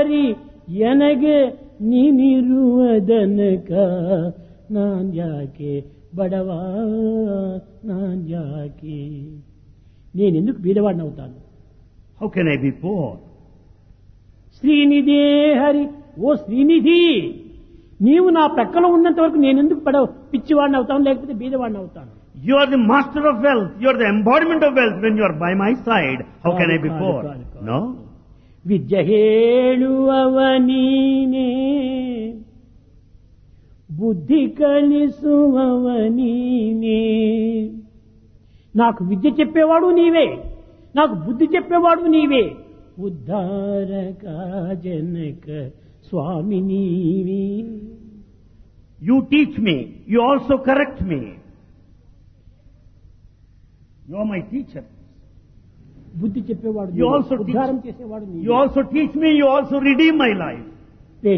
ಹರಿ ಎನಗೆ ನೀನಿರುವುದನಕ ನಾನ್ ಯಾಕೆ బడవా నాన్యాకి నేనెందుకు బీదవాడిని అవుతాను How can I be poor? శ్రీనిధే Hari ఓ శ్రీనిధి నీవు నా ప్రక్కలో ఉన్నంత వరకు నేనెందుకు పడవ పిచ్చివాడిని అవుతాను లేకపోతే బీదవాడిని అవుతాను You are the master of wealth. You are the embodiment of wealth when you are by my side. How can I be కాదు, poor? కాదు, కాదు. No? విద్య ಹೇಳುವವನೀನೇ బుద్ధి కలిసువనీనే నాకు విద్య చెప్పేవాడు నీవే నాకు బుద్ధి చెప్పేవాడు నీవే ఉద్ధారక జనక స్వామి నీవే You teach me. You also correct me. You are my teacher. బుద్ధి చెప్పేవాడు You నీవే. also teach- ఉద్ధారం చేసేవాడు నీవే. You also teach me. You also redeem my life.